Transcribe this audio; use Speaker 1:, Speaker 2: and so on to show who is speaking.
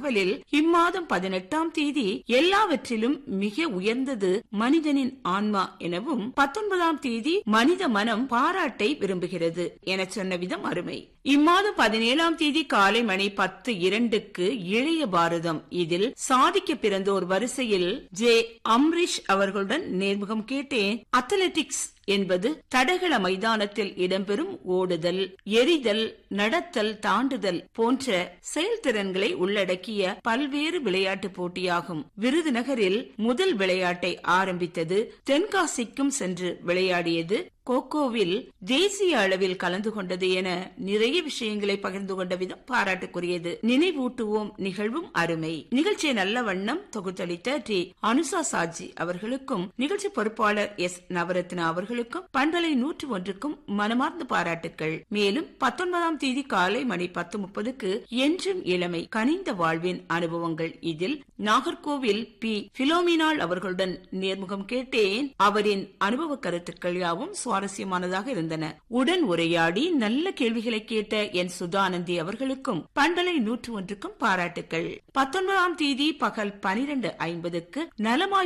Speaker 1: தகவலில் இம்மாதம் பதினெட்டாம் தேதி எல்லாவற்றிலும் மிக உயர்ந்தது மனிதனின் ஆன்மா எனவும் பத்தொன்பதாம் தேதி மனித மனம் பாராட்டை விரும்புகிறது என சொன்ன விதம் அருமை இம்மாதம் பதினேழாம் தேதி காலை மணி பத்து இரண்டுக்கு இளைய பாரதம் இதில் சாதிக்க பிறந்தோர் வரிசையில் ஜே அம்ரிஷ் அவர்களுடன் நேர்முகம் கேட்டேன் அத்லெட்டிக்ஸ் என்பது தடகள மைதானத்தில் இடம்பெறும் ஓடுதல் எரிதல் நடத்தல் தாண்டுதல் போன்ற செயல்திறன்களை உள்ளடக்கிய பல்வேறு விளையாட்டு போட்டியாகும் விருதுநகரில் முதல் விளையாட்டை ஆரம்பித்தது தென்காசிக்கும் சென்று விளையாடியது கோகோவில் தேசிய அளவில் கலந்து கொண்டது என நிறைய விஷயங்களை பகிர்ந்து கொண்ட விதம் பாராட்டுக்குரியது நினைவூட்டுவோம் நிகழ்வும் அருமை நிகழ்ச்சியை நல்ல வண்ணம் தொகுத்தளித்த டி அனுசா சாஜி அவர்களுக்கும் நிகழ்ச்சி பொறுப்பாளர் எஸ் நவரத்னா அவர்களுக்கும் பண்பலை நூற்று ஒன்றுக்கும் மனமார்ந்த பாராட்டுக்கள் மேலும் பத்தொன்பதாம் தேதி காலை மணி பத்து முப்பதுக்கு என்றும் இளமை கனிந்த வாழ்வின் அனுபவங்கள் இதில் நாகர்கோவில் பி பிலோமினாள் அவர்களுடன் நேர்முகம் கேட்டேன் அவரின் அனுபவ கருத்துக்கள் யாவும் சுவாரஸ்யமானதாக இருந்தன உடன் உரையாடி நல்ல கேள்விகளை கேட்ட என் சுதானந்தி அவர்களுக்கும் பண்பலை நூற்று ஒன்றுக்கும் பாராட்டுக்கள் பத்தொன்பதாம் தேதி பகல் பனிரெண்டு ஐம்பதுக்கு நலமாய்